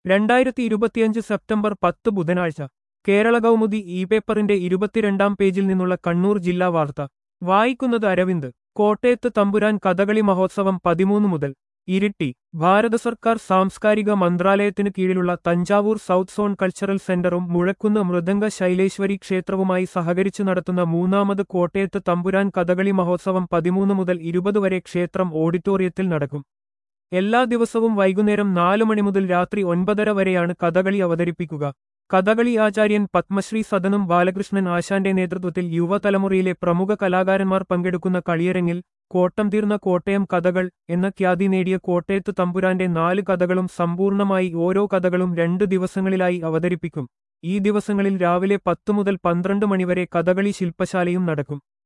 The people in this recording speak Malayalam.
രണ്ടായിരത്തി ഇരുപത്തിയഞ്ച് സെപ്റ്റംബർ പത്ത് ബുധനാഴ്ച കേരള കൗമുദി ഇ പേപ്പറിന്റെ ഇരുപത്തിരണ്ടാം പേജിൽ നിന്നുള്ള കണ്ണൂർ ജില്ലാ വാർത്ത വായിക്കുന്നത് അരവിന്ദ് കോട്ടയത്ത് തമ്പുരാൻ കഥകളി മഹോത്സവം പതിമൂന്ന് മുതൽ ഇരിട്ടി ഭാരത സർക്കാർ സാംസ്കാരിക മന്ത്രാലയത്തിനു കീഴിലുള്ള തഞ്ചാവൂർ സൗത്ത് സോൺ കൾച്ചറൽ സെന്ററും മുഴക്കുന്ന് മൃദംഗ ശൈലേശ്വരി ക്ഷേത്രവുമായി സഹകരിച്ചു നടത്തുന്ന മൂന്നാമത് കോട്ടയത്ത് തമ്പുരാൻ കഥകളി മഹോത്സവം പതിമൂന്ന് മുതൽ ഇരുപത് വരെ ക്ഷേത്രം ഓഡിറ്റോറിയത്തിൽ നടക്കും എല്ലാ ദിവസവും വൈകുന്നേരം നാലു മണി മുതൽ രാത്രി ഒൻപതര വരെയാണ് കഥകളി അവതരിപ്പിക്കുക കഥകളി ആചാര്യൻ പത്മശ്രീ സദനം ബാലകൃഷ്ണൻ ആശാന്റെ നേതൃത്വത്തിൽ യുവതലമുറയിലെ പ്രമുഖ കലാകാരന്മാർ പങ്കെടുക്കുന്ന കളിയരങ്ങിൽ കോട്ടം തീർന്ന കോട്ടയം കഥകൾ എന്ന ഖ്യാതി നേടിയ കോട്ടയത്ത് തമ്പുരാന്റെ നാല് കഥകളും സമ്പൂർണമായി ഓരോ കഥകളും രണ്ടു ദിവസങ്ങളിലായി അവതരിപ്പിക്കും ഈ ദിവസങ്ങളിൽ രാവിലെ പത്തു മുതൽ പന്ത്രണ്ട് മണിവരെ കഥകളി ശില്പശാലയും നടക്കും